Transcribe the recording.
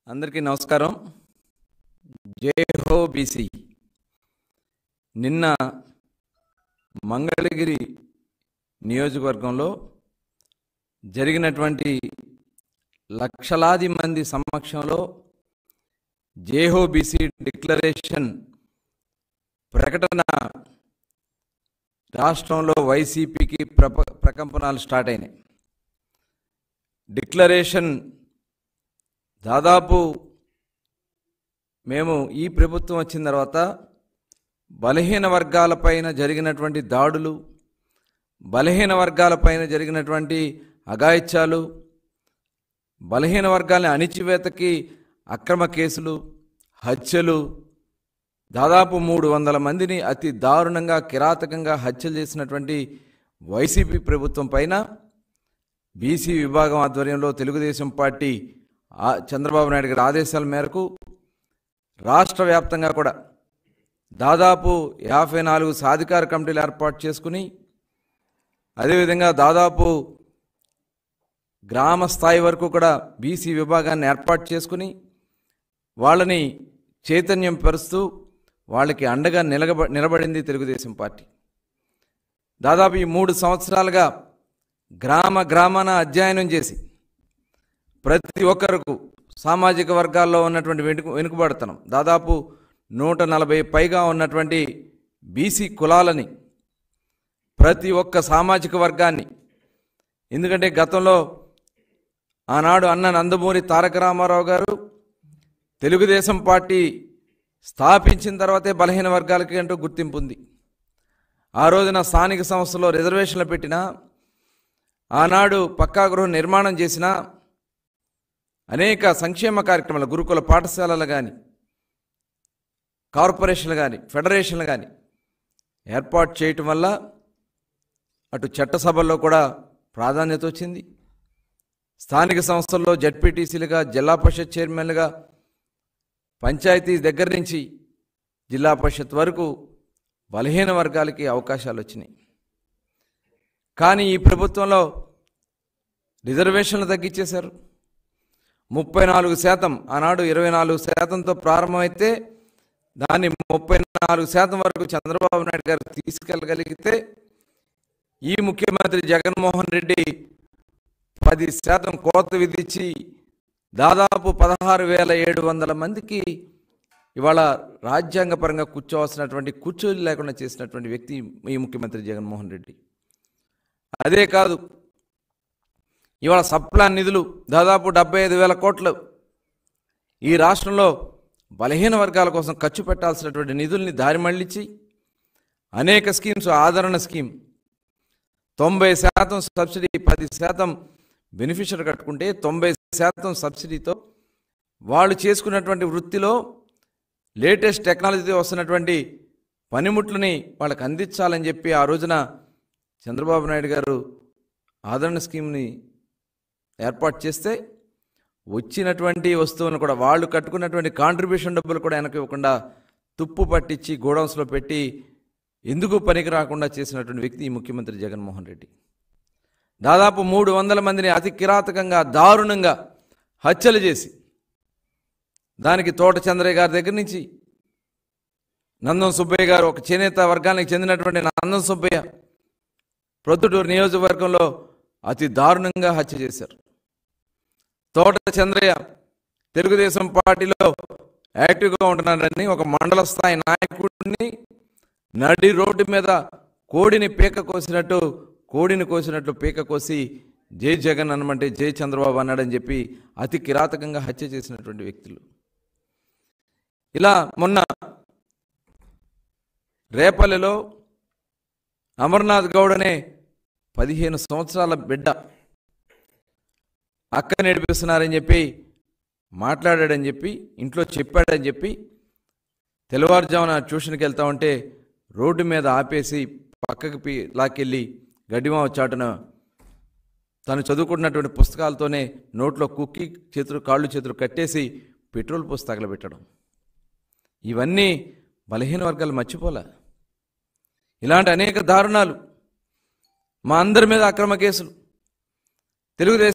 అందరికీ నమస్కారం జై హో బీసీ నిన్న మంగళగిరి నియోజకవర్గంలో జరిగినటువంటి లక్షలాది మంది సమక్షంలో జేహో బీసీ డిక్లరేషన్ ప్రకటన రాష్ట్రంలో వైసీపీకి ప్రప ప్రకంపనాలు స్టార్ట్ అయినాయి డిక్లరేషన్ దాదాపు మేము ఈ ప్రభుత్వం వచ్చిన తర్వాత బలహీన వర్గాలపైన జరిగినటువంటి దాడులు బలహీన వర్గాలపైన జరిగినటువంటి అఘాయిత్యాలు బలహీన వర్గాలని అణిచివేతకి అక్రమ కేసులు హత్యలు దాదాపు మూడు వందల మందిని అతి దారుణంగా కిరాతకంగా హత్యలు చేసినటువంటి వైసీపీ ప్రభుత్వం పైన బీసీ విభాగం ఆధ్వర్యంలో తెలుగుదేశం పార్టీ ఆ చంద్రబాబు నాయుడు గారి ఆదేశాల మేరకు రాష్ట్ర వ్యాప్తంగా కూడా దాదాపు యాభై నాలుగు సాధికార కమిటీలు ఏర్పాటు చేసుకుని అదేవిధంగా దాదాపు గ్రామ స్థాయి వరకు కూడా బీసీ విభాగాన్ని ఏర్పాటు చేసుకుని వాళ్ళని చైతన్యం పరుస్తూ వాళ్ళకి అండగా నిలగబ నిలబడింది తెలుగుదేశం పార్టీ దాదాపు ఈ మూడు సంవత్సరాలుగా గ్రామ గ్రామాన అధ్యయనం చేసి ప్రతి ఒక్కరకు సామాజిక వర్గాల్లో ఉన్నటువంటి వెనుక వెనుకబడతనం దాదాపు నూట నలభై పైగా ఉన్నటువంటి బీసీ కులాలని ప్రతి ఒక్క సామాజిక వర్గాన్ని ఎందుకంటే గతంలో ఆనాడు అన్న నందమూరి తారక రామారావు గారు తెలుగుదేశం పార్టీ స్థాపించిన తర్వాతే బలహీన వర్గాలకి అంటూ గుర్తింపు ఉంది ఆ రోజున స్థానిక సంస్థలో రిజర్వేషన్లు పెట్టినా ఆనాడు పక్కా గృహం నిర్మాణం చేసిన అనేక సంక్షేమ కార్యక్రమాలు గురుకుల పాఠశాలలు కానీ కార్పొరేషన్లు కానీ ఫెడరేషన్లు కానీ ఏర్పాటు చేయటం వల్ల అటు చట్టసభల్లో కూడా ప్రాధాన్యత వచ్చింది స్థానిక సంస్థల్లో జడ్పీటీసీలుగా జిల్లా పరిషత్ చైర్మన్లుగా పంచాయతీ దగ్గర నుంచి జిల్లా పరిషత్ వరకు బలహీన వర్గాలకి అవకాశాలు వచ్చినాయి కానీ ఈ ప్రభుత్వంలో రిజర్వేషన్లు తగ్గించేశారు ముప్పై నాలుగు శాతం ఆనాడు ఇరవై నాలుగు శాతంతో ప్రారంభమైతే దాన్ని ముప్పై నాలుగు శాతం వరకు చంద్రబాబు నాయుడు గారు తీసుకెళ్ళగలిగితే ఈ ముఖ్యమంత్రి జగన్మోహన్ రెడ్డి పది శాతం కోత విధించి దాదాపు పదహారు వేల ఏడు వందల మందికి ఇవాళ రాజ్యాంగపరంగా కూర్చోవలసినటువంటి కూర్చోలు లేకుండా చేసినటువంటి వ్యక్తి ఈ ముఖ్యమంత్రి జగన్మోహన్ రెడ్డి అదే కాదు ఇవాళ సప్లాన్ నిధులు దాదాపు డెబ్బై ఐదు వేల కోట్లు ఈ రాష్ట్రంలో బలహీన వర్గాల కోసం ఖర్చు పెట్టాల్సినటువంటి నిధుల్ని దారి మళ్లించి అనేక స్కీమ్స్ ఆదరణ స్కీమ్ తొంభై శాతం సబ్సిడీ పది శాతం బెనిఫిషియర్ కట్టుకుంటే తొంభై శాతం సబ్సిడీతో వాళ్ళు చేసుకున్నటువంటి వృత్తిలో లేటెస్ట్ టెక్నాలజీతో వస్తున్నటువంటి పనిముట్లని వాళ్ళకి అందించాలని చెప్పి ఆ రోజున చంద్రబాబు నాయుడు గారు ఆదరణ స్కీమ్ని ఏర్పాటు చేస్తే వచ్చినటువంటి వస్తువులను కూడా వాళ్ళు కట్టుకున్నటువంటి కాంట్రిబ్యూషన్ డబ్బులు కూడా వెనక ఇవ్వకుండా తుప్పు పట్టించి గోడౌన్స్లో పెట్టి ఎందుకు పనికి రాకుండా చేసినటువంటి వ్యక్తి ఈ ముఖ్యమంత్రి జగన్మోహన్ రెడ్డి దాదాపు మూడు వందల మందిని అతి కిరాతకంగా దారుణంగా హత్యలు చేసి దానికి తోట చంద్రయ్య గారి దగ్గర నుంచి నందం సుబ్బయ్య గారు ఒక చేనేత వర్గానికి చెందినటువంటి నందం సుబ్బయ్య ప్రొద్దుటూరు నియోజకవర్గంలో అతి దారుణంగా హత్య చేశారు తోట చంద్రయ్య తెలుగుదేశం పార్టీలో యాక్టివ్గా ఉంటున్నాడని ఒక మండల స్థాయి నాయకుడిని నడి రోడ్డు మీద కోడిని పీక కోసినట్టు కోడిని కోసినట్లు పీక కోసి జై జగన్ అనమంటే జై చంద్రబాబు అన్నాడని చెప్పి అతి కిరాతకంగా హత్య చేసినటువంటి వ్యక్తులు ఇలా మొన్న రేపల్లెలో అమర్నాథ్ గౌడ్ అనే పదిహేను సంవత్సరాల బిడ్డ అక్క నడిపిస్తున్నారని చెప్పి మాట్లాడాడని చెప్పి ఇంట్లో చెప్పాడని చెప్పి తెల్లవారుజామున ట్యూషన్కి వెళ్తా ఉంటే రోడ్డు మీద ఆపేసి పక్కకి పి లాకెళ్ళి గడ్డిమావ చాటున తను చదువుకుంటున్నటువంటి పుస్తకాలతోనే నోట్లో కుక్కి చేతులు కాళ్ళు చేతులు కట్టేసి పెట్రోల్ పోసి తగలబెట్టడం ఇవన్నీ బలహీన వర్గాలు మర్చిపోలే ఇలాంటి అనేక దారుణాలు మా అందరి మీద అక్రమ కేసులు తెలుగుదేశం